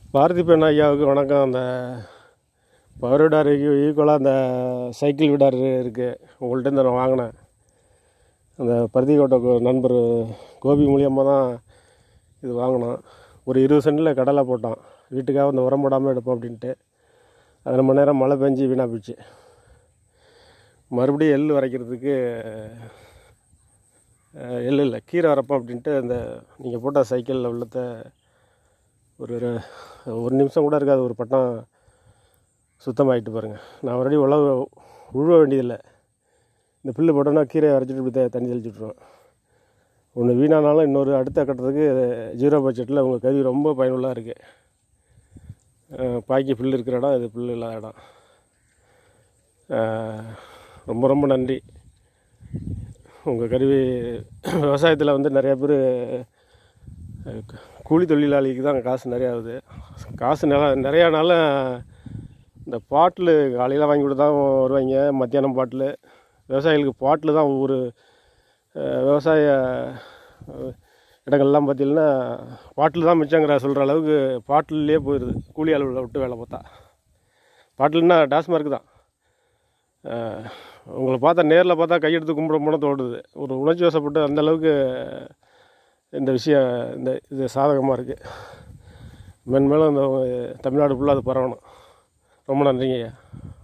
பாரதி பெண் ஐயாவுக்கு வணக்கம் அந்த பவர் விடாருக்கு ஈக்குவலாக அந்த சைக்கிள் விடார் இருக்குது உங்கள்கிட்ட இருந்து நான் வாங்கினேன் அந்த பருத்திக்கோட்டை நண்பர் கோபி மூலியமாக தான் இது வாங்கினோம் ஒரு இருபது சென்டில் கடலை போட்டோம் வீட்டுக்காக அந்த உரம் போடாமல் எடுப்போம் அப்படின்ட்டு அது ரொம்ப நேரம் மழை பெஞ்சு வீணாக போச்சு மறுபடியும் எள் வரைக்கிறதுக்கு அஹ், எள் இல்லை கீரை வரப்போம் அப்படின்ட்டு அந்த நீங்கள் போட்ட சைக்கிளில் உள்ளத ஒரு ஒரு- ஒரு நிமிஷம் கூட இருக்காது ஒரு பட்டம் சுத்தமாகிட்டு பாருங்கள் நான் மறுபடியும் உழவு உழுவ வேண்டியதில்லை இந்த புல்லு போட்டோன்னா கீரையை வரைச்சிட்டு இப்படி த- தண்ணி தெளிச்சு விட்ருவேன் ஒன்று வீணானாலும் இன்னொரு அடுத்த கட்டத்துக்கு ஜீரோ பட்ஜெட்டில் உங்கள் கருவி ரொம்ப பயனுள்ளதாக இருக்குது பாக்கி புல் இருக்கிற இடம் இது புல் இல்லாத இடம் அஹ், ரொம்ப ரொம்ப நன்றி உங்கள் கருவி விவசாயத்தில் வந்து நிறைய பேர் கூலி தொழிலாளிக்கு தான் காசு நிறையா ஆகுது காசு நில நிறையானால இந்த பாட்டில் காலையில் வாங்கி கொடுத்தா வருவாங்க மத்தியானம் பாட்டில் விவசாயிகளுக்கு பாட்டில் தான் ஒவ்வொரு அஹ், விவசாய அஹ், இடங்கள்லாம் பார்த்தீங்கன்னா பாட்டில் தான் மிச்சங்கிற சொல்கிற அளவுக்கு பாட்டிலே போயிடுது கூலி அளவில் விட்டு வேலை பார்த்தா பாட்டில்னா டாஸ்மார்க் தான் அஹ், உங்களை பார்த்தா நேரில் பார்த்தா கையெடுத்து கும்பிட போன தோடுது ஒரு உணர்ச்சி வசப்பட்டு அந்த அளவுக்கு இந்த விஷயம் இந்த இது சாதகமாக இருக்குது மென்மேலும் இந்த தமிழ்நாடு ஃபுல்லாக அது பரவணும் ரொம்ப நன்றிங்க ஐயா